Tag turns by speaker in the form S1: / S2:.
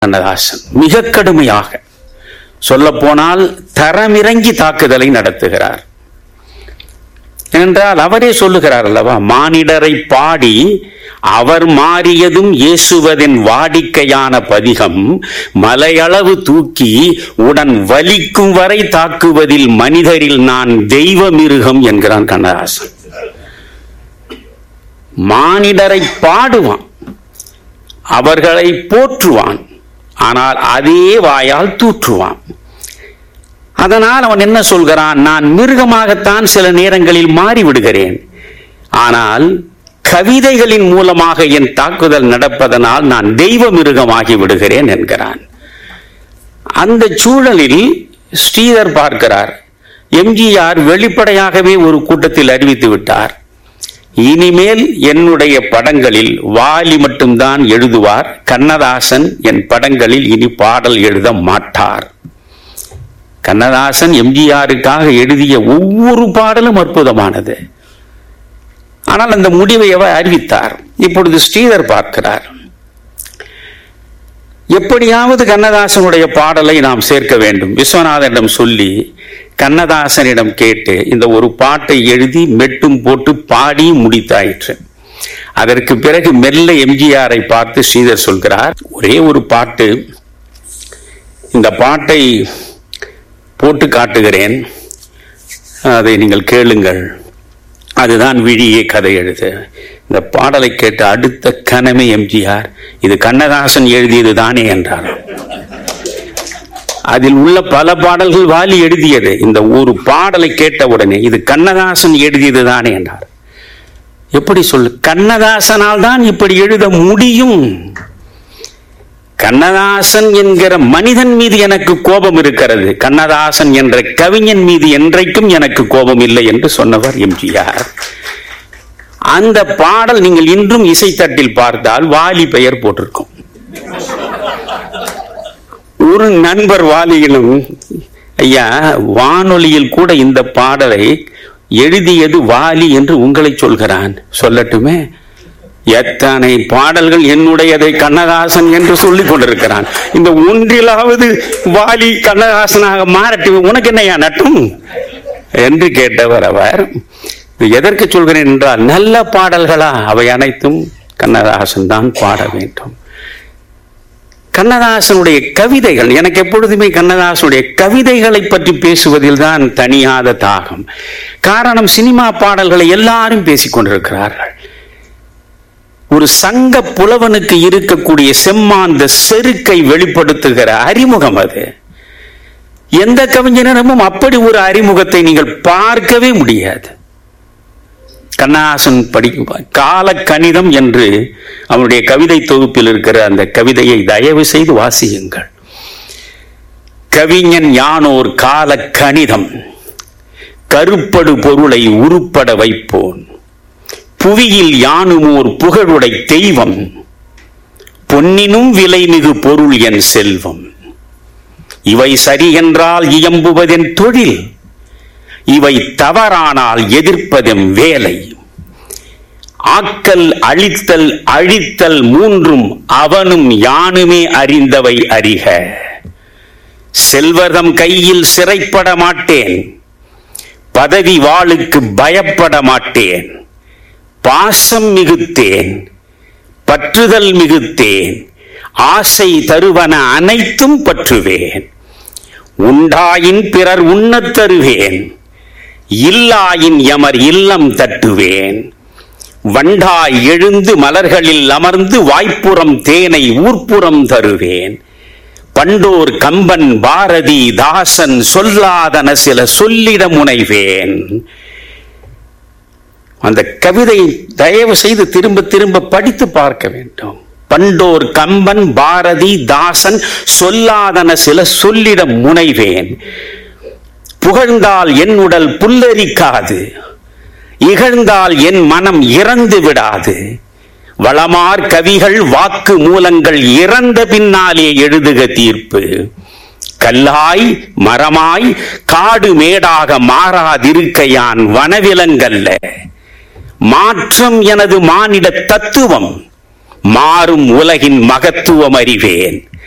S1: கண்ணதாசன் மிக கடுமையாக சொல்லப்போனால் தரமிறங்கி தாக்குதலை நடத்துகிறார் என்றால் அவரே சொல்லுகிறார் அல்லவா மானிடரை பாடி அவர் மாறியதும் இயேசுவதின் வாடிக்கையான பதிகம் மலையளவு தூக்கி உடன் வலிக்கும் வரை தாக்குவதில் மனிதரில் நான் தெய்வ மிருகம் என்கிறான் கண்ணதாசன் மானிடரை பாடுவான் அவர்களை போற்றுவான் ஆனால் அதே வாயால் தூற்றுவான் அதனால் அவன் என்ன சொல்கிறான் நான் மிருகமாகத்தான் சில நேரங்களில் மாறிவிடுகிறேன் ஆனால் கவிதைகளின் மூலமாக என் தாக்குதல் நடப்பதனால் நான் தெய்வ மிருகமாகி விடுகிறேன் என்கிறான் அந்த சூழலில் ஸ்ரீதர் பார்க்கிறார் எம்ஜிஆர் வெளிப்படையாகவே ஒரு கூட்டத்தில் அறிவித்து விட்டார் இனிமேல் என்னுடைய படங்களில் வாலி மட்டும்தான் எழுதுவார் கண்ணதாசன் என் படங்களில் இனி பாடல் எழுத மாட்டார் கண்ணதாசன் எம்ஜிஆருக்காக எழுதிய ஒவ்வொரு பாடலும் அற்புதமானது ஆனால் அந்த முடிவை அவர் அறிவித்தார் இப்பொழுது ஸ்ரீதர் பார்க்கிறார் எப்படியாவது கண்ணதாசனுடைய பாடலை நாம் சேர்க்க வேண்டும் விஸ்வநாதனிடம் சொல்லி கண்ணதாசனிடம் கேட்டு இந்த ஒரு பாட்டை எழுதி மெட்டும் போட்டு பாடி முடித்தாயிற்று அதற்கு பிறகு மெல்ல எம்ஜிஆரை பார்த்து ஸ்ரீதர் சொல்கிறார் ஒரே ஒரு பாட்டு இந்த பாட்டை போட்டு காட்டுகிறேன் அதை நீங்கள் கேளுங்கள் அதுதான் விழியே கதை எழுது இந்த பாடலை கேட்ட அடுத்த கனமே எம்ஜிஆர் இது கண்ணதாசன் எழுதியது தானே என்றார் அதில் உள்ள பல பாடல்கள் வாலி எழுதியது இந்த ஒரு பாடலை கேட்ட உடனே இது கண்ணதாசன் எழுதியது தானே என்றார் எப்படி சொல்லு கண்ணதாசனால் தான் இப்படி எழுத முடியும் கண்ணதாசன் என்கிற மனிதன் மீது எனக்கு கோபம் இருக்கிறது கண்ணதாசன் என்ற கவிஞன் மீது என்றைக்கும் எனக்கு கோபம் இல்லை என்று சொன்னவர் எம்ஜிஆர் அந்த பாடல் நீங்கள் இன்றும் இசைத்தட்டில் பார்த்தால் வாலி பெயர் போட்டிருக்கும் ஒரு நண்பர் வாலியிலும் ஐயா வானொலியில் கூட இந்த பாடலை எழுதியது வாலி என்று உங்களை சொல்கிறான் சொல்லட்டுமே எத்தனை பாடல்கள் என்னுடையதை கண்ணதாசன் என்று சொல்லிக் கொண்டிருக்கிறான் இந்த ஒன்றிலாவது வாலி கண்ணதாசனாக மாறட்டும் உனக்கு என்னையா நட்டும் என்று கேட்டவர் அவர் எதற்கு சொல்கிறேன் என்றால் நல்ல பாடல்களா அவை அனைத்தும் கண்ணதாசன் தான் பாட வேண்டும் கண்ணதாசனுடைய கவிதைகள் எனக்கு எப்பொழுதுமே கண்ணதாசனுடைய கவிதைகளை பற்றி பேசுவதில் தான் தனியாத தாகம் காரணம் சினிமா பாடல்களை எல்லாரும் பேசிக் கொண்டிருக்கிறார்கள் ஒரு சங்க புலவனுக்கு இருக்கக்கூடிய செம்மாந்த செருக்கை வெளிப்படுத்துகிற அறிமுகம் அது எந்த கவிஞனிடமும் அப்படி ஒரு அறிமுகத்தை நீங்கள் பார்க்கவே முடியாது கண்ணாசன் படிக்கும் கால கணிதம் என்று அவனுடைய கவிதை தொகுப்பில் இருக்கிற அந்த கவிதையை தயவு செய்து வாசியுங்கள் கவிஞன் யானோர் கால கணிதம் கருப்படு பொருளை உருப்பட வைப்போன் புவியில் யானுமோர் புகழுடை தெய்வம் பொன்னினும் விலைமிகு பொருள் என் செல்வம் இவை சரி என்றால் இயம்புவதென் தொழில் இவை தவறானால் எதிர்ப்பதெம் வேலை ஆக்கல் அழித்தல் அழித்தல் மூன்றும் அவனும் யானுமே அறிந்தவை அறிக செல்வதம் கையில் சிறைப்பட மாட்டேன் பதவி வாளுக்கு பயப்பட மாட்டேன் பாசம் மிகுத்தேன் பற்றுதல் மிகுத்தேன் ஆசை தருவன அனைத்தும் பற்றுவேன் உண்டாயின் பிறர் உண்ணத் தருவேன் இல்லாயின் எமர் இல்லம் தட்டுவேன் வண்டாய் எழுந்து மலர்களில் அமர்ந்து வாய்ப்புறம் தேனை ஊர்ப்புறம் தருவேன் பண்டோர் கம்பன் பாரதி தாசன் சொல்லாதன சில சொல்லிட முனைவேன் அந்த கவிதை தயவு செய்து திரும்ப திரும்ப படித்து பார்க்க வேண்டும் பண்டோர் கம்பன் பாரதி தாசன் சொல்லாதன சில சொல்லிட முனைவேன் புகழ்ந்தால் என் உடல் புல்லரிக்காது இகழ்ந்தால் என் மனம் இறந்து விடாது வளமார் கவிகள் வாக்கு மூலங்கள் இறந்த பின்னாலே எழுதுக தீர்ப்பு கல்லாய் மரமாய் காடு மேடாக மாறாதிருக்கையான் வனவிலங்கல்ல மாற்றம் எனது மானிட தத்துவம் மாறும் உலகின் மகத்துவம் அறிவேன்